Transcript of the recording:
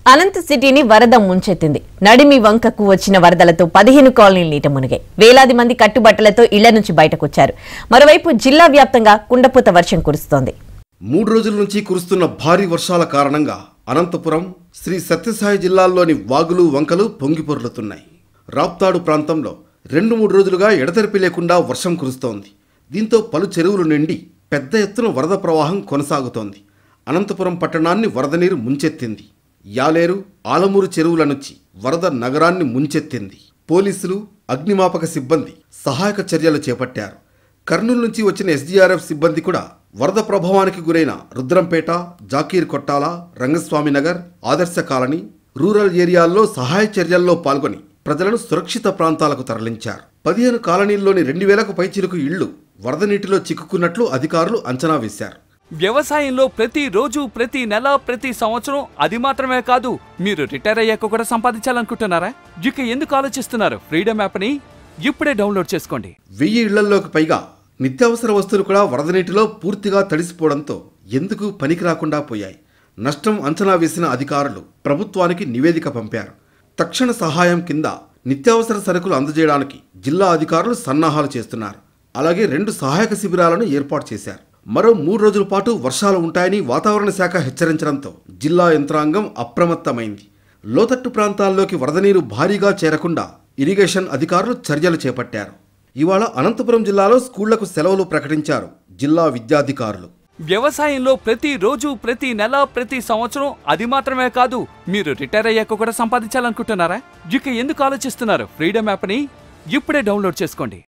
అనంత సిటీని వరద ముంచెత్తింది నడిమి వంకకు వచ్చిన వరదలతో పదిహేను కాలనీలు నీట మునిగాయి వేలాది మంది కట్టుబట్టలతో ఇళ్ల నుంచి బయటకొచ్చారు మరోవైపు జిల్లా వ్యాప్తంగా కుండపోత వర్షం కురుస్తోంది మూడు రోజుల నుంచి కురుస్తున్న భారీ వర్షాల కారణంగా అనంతపురం శ్రీ సత్యసాయి జిల్లాల్లోని వాగులు వంకలు పొంగిపొర్లుతున్నాయి రాప్తాడు ప్రాంతంలో రెండు మూడు రోజులుగా ఎడతెరిపి లేకుండా వర్షం కురుస్తోంది దీంతో పలు చెరువులు నిండి పెద్ద ఎత్తున వరద ప్రవాహం కొనసాగుతోంది అనంతపురం పట్టణాన్ని వరద నీరు ముంచెత్తింది యాలేరు ఆలమూరు చెరువుల నుంచి వరద నగరాన్ని ముంచెత్తింది పోలీసులు అగ్నిమాపక సిబ్బంది సహాయక చర్యలు చేపట్టారు కర్నూలు నుంచి వచ్చిన ఎస్డీఆర్ఎఫ్ సిబ్బంది కూడా వరద ప్రభావానికి గురైన రుద్రంపేట జాకీర్ కొట్టాల రంగస్వామి నగర్ ఆదర్శ కాలనీ రూరల్ ఏరియాల్లో సహాయ చర్యల్లో పాల్గొని ప్రజలను సురక్షిత ప్రాంతాలకు తరలించారు పదిహేను కాలనీల్లోని రెండు వేలకు పైచిలుకు ఇళ్లు వరద నీటిలో చిక్కుకున్నట్లు అధికారులు అంచనా వేశారు వ్యవసాయంలో ప్రతి రోజు ప్రతి నెల ప్రతి సంవత్సరం అది మాత్రమే కాదు మీరు రిటైర్ అయ్యాక కూడా సంపాదించాలనుకుంటున్నారా ఇక ఎందుకు ఆలోచిస్తున్నారు ఫ్రీడమ్ యాప్ని ఇప్పుడే డౌన్లోడ్ చేసుకోండి వెయ్యి ఇళ్లలోకి పైగా నిత్యావసర వస్తువులు కూడా వరద నీటిలో పూర్తిగా తడిసిపోవడంతో ఎందుకు పనికి రాకుండా పోయాయి నష్టం అంచనా వేసిన అధికారులు ప్రభుత్వానికి నివేదిక పంపారు తక్షణ సహాయం కింద నిత్యావసర సరుకులు అందజేయడానికి జిల్లా అధికారులు సన్నాహాలు చేస్తున్నారు అలాగే రెండు సహాయక శిబిరాలను ఏర్పాటు చేశారు మరో మూడు రోజుల పాటు వర్షాలు ఉంటాయని వాతావరణ శాఖ హెచ్చరించడంతో జిల్లా యంత్రాంగం అప్రమత్తమైంది లోతట్టు ప్రాంతాల్లోకి వరద నీరు భారీగా చేరకుండా ఇరిగేషన్ అధికారులు చర్యలు చేపట్టారు ఇవాళ అనంతపురం జిల్లాలో స్కూళ్లకు సెలవులు ప్రకటించారు జిల్లా విద్యాధికారులు వ్యవసాయంలో ప్రతి రోజు ప్రతి నెల ప్రతి సంవత్సరం అది మాత్రమే కాదు మీరు రిటైర్ అయ్యాక కూడా సంపాదించాలనుకుంటున్నారా ఇక ఎందుకు ఆలోచిస్తున్నారు ఫ్రీడమ్ యాప్ని ఇప్పుడే డౌన్లోడ్ చేసుకోండి